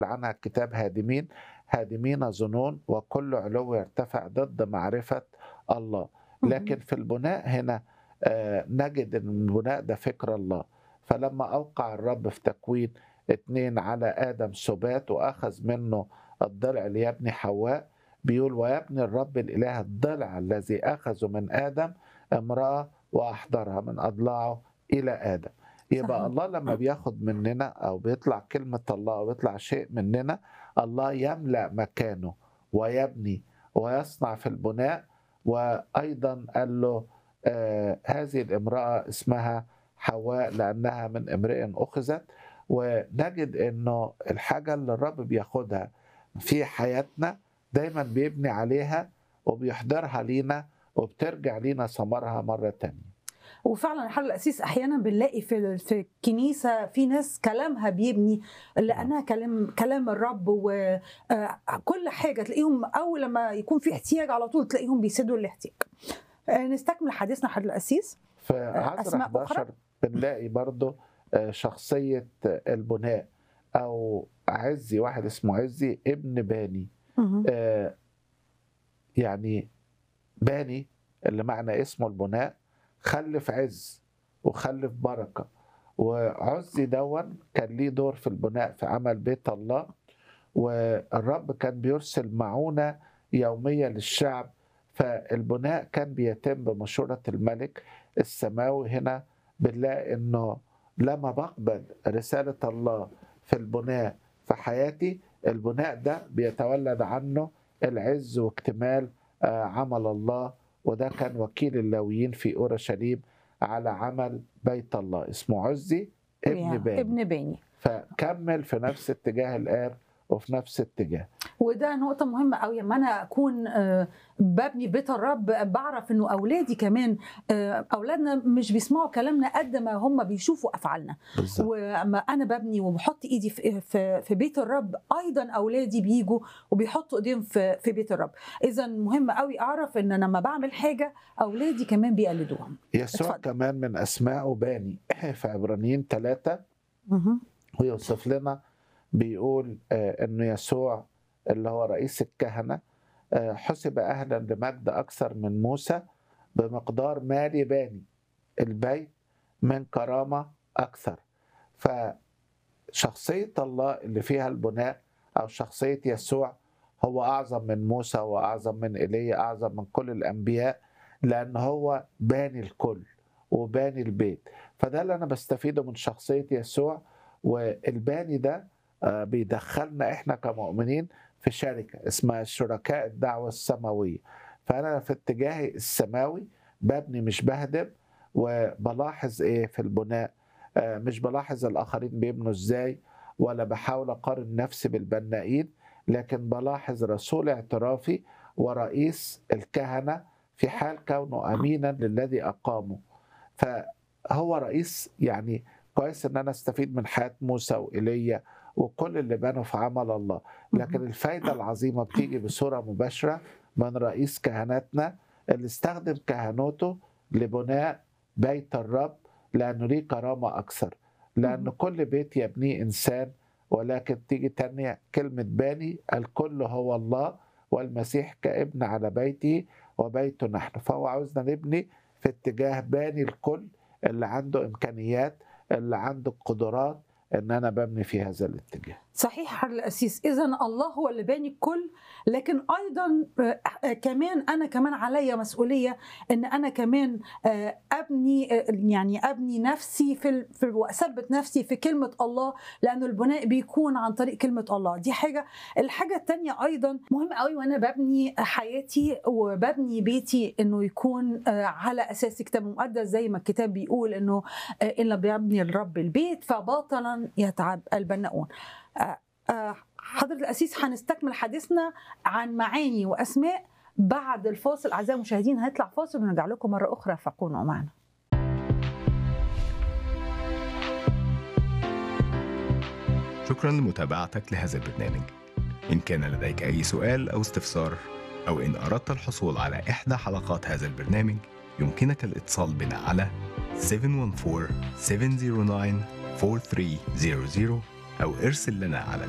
عنها الكتاب هادمين هادمين ظنون وكل علو يرتفع ضد معرفة الله لكن في البناء هنا آه، نجد ان البناء ده فكر الله فلما اوقع الرب في تكوين اتنين على ادم سبات واخذ منه الضلع ليبني حواء بيقول ويبني الرب الاله الضلع الذي اخذه من ادم امراه واحضرها من اضلاعه الى ادم يبقى صحيح. الله لما بياخد مننا او بيطلع كلمه الله او بيطلع شيء مننا الله يملا مكانه ويبني ويصنع في البناء وايضا قال له آه هذه الامراه اسمها حواء لانها من امرئ اخذت ونجد انه الحاجه اللي الرب بياخدها في حياتنا دايما بيبني عليها وبيحضرها لينا وبترجع لينا ثمرها مره تانية وفعلا الحل الاسيس احيانا بنلاقي في في الكنيسه في ناس كلامها بيبني لانها كلام كلام الرب وكل حاجه تلاقيهم اول لما يكون في احتياج على طول تلاقيهم بيسدوا الاحتياج آه، نستكمل حديثنا حد الاسيس في عذر أسماء 11 أخرى؟ بنلاقي برضو آه، شخصيه البناء او عزي واحد اسمه عزي ابن باني مهم. آه، يعني باني اللي معنى اسمه البناء خلف عز وخلف بركة وعزي دون كان ليه دور في البناء في عمل بيت الله والرب كان بيرسل معونة يومية للشعب فالبناء كان بيتم بمشورة الملك السماوي هنا بنلاقي انه لما بقبل رسالة الله في البناء في حياتي البناء ده بيتولد عنه العز واكتمال آه، عمل الله وده كان وكيل اللاويين في اورشليم على عمل بيت الله اسمه عزي ابن يا، باني ابن باني فكمل في نفس اتجاه الاب وفي نفس اتجاه وده نقطة مهمة قوي لما أنا أكون آه، ببني بيت الرب بعرف إنه أولادي كمان آه، أولادنا مش بيسمعوا كلامنا قد ما هم بيشوفوا أفعالنا بالظبط واما انا ببني وبحط ايدي في في, في بيت الرب ايضا اولادي بيجوا وبيحطوا ايديهم في في بيت الرب اذا مهم قوي اعرف ان أنا لما بعمل حاجه اولادي كمان بيقلدوها يسوع اتفضل. كمان من اسمائه باني في عبرانيين ثلاثة ويوصف لنا بيقول آه، انه يسوع اللي هو رئيس الكهنه آه، حسب اهلا لمجد اكثر من موسى بمقدار مال باني البيت من كرامه اكثر فشخصيه الله اللي فيها البناء او شخصيه يسوع هو اعظم من موسى واعظم من ايليا اعظم من كل الانبياء لان هو باني الكل وباني البيت فده اللي انا بستفيده من شخصيه يسوع والباني ده آه، بيدخلنا احنا كمؤمنين في شركه اسمها شركاء الدعوه السماويه فانا في اتجاهي السماوي ببني مش بهدم وبلاحظ ايه في البناء آه، مش بلاحظ الاخرين بيبنوا ازاي ولا بحاول اقارن نفسي بالبنائين لكن بلاحظ رسول اعترافي ورئيس الكهنه في حال كونه امينا للذي اقامه فهو رئيس يعني كويس ان انا استفيد من حياه موسى وايليا وكل اللي بنوا في عمل الله لكن الفايده العظيمه بتيجي بصوره مباشره من رئيس كهنتنا اللي استخدم كهنوته لبناء بيت الرب لانه ليه كرامه اكثر لان مم. كل بيت يبنيه انسان ولكن تيجي تانية كلمة باني الكل هو الله والمسيح كابن على بيته وبيته نحن فهو عاوزنا نبني في اتجاه باني الكل اللي عنده إمكانيات اللي عنده القدرات إن أنا ببني في هذا الاتجاه صحيح حر الاسيس اذا الله هو اللي باني الكل لكن ايضا آه، آه، كمان انا كمان عليا مسؤوليه ان انا كمان آه، ابني آه، يعني ابني نفسي في ال- في واثبت نفسي في كلمه الله لانه البناء بيكون عن طريق كلمه الله دي حاجه الحاجه الثانيه ايضا مهم قوي وانا ببني حياتي وببني بيتي انه يكون آه، على اساس كتاب مقدس زي ما الكتاب بيقول انه آه، ان لم يبني الرب البيت فباطلا يتعب البناؤون آه، آه، حضرة الأسيس هنستكمل حديثنا عن معاني وأسماء بعد الفاصل أعزائي المشاهدين هنطلع فاصل ونرجع لكم مرة أخرى فكونوا معنا شكرا لمتابعتك لهذا البرنامج إن كان لديك أي سؤال أو استفسار أو إن أردت الحصول على إحدى حلقات هذا البرنامج يمكنك الاتصال بنا على 714-709-4300 أو ارسل لنا على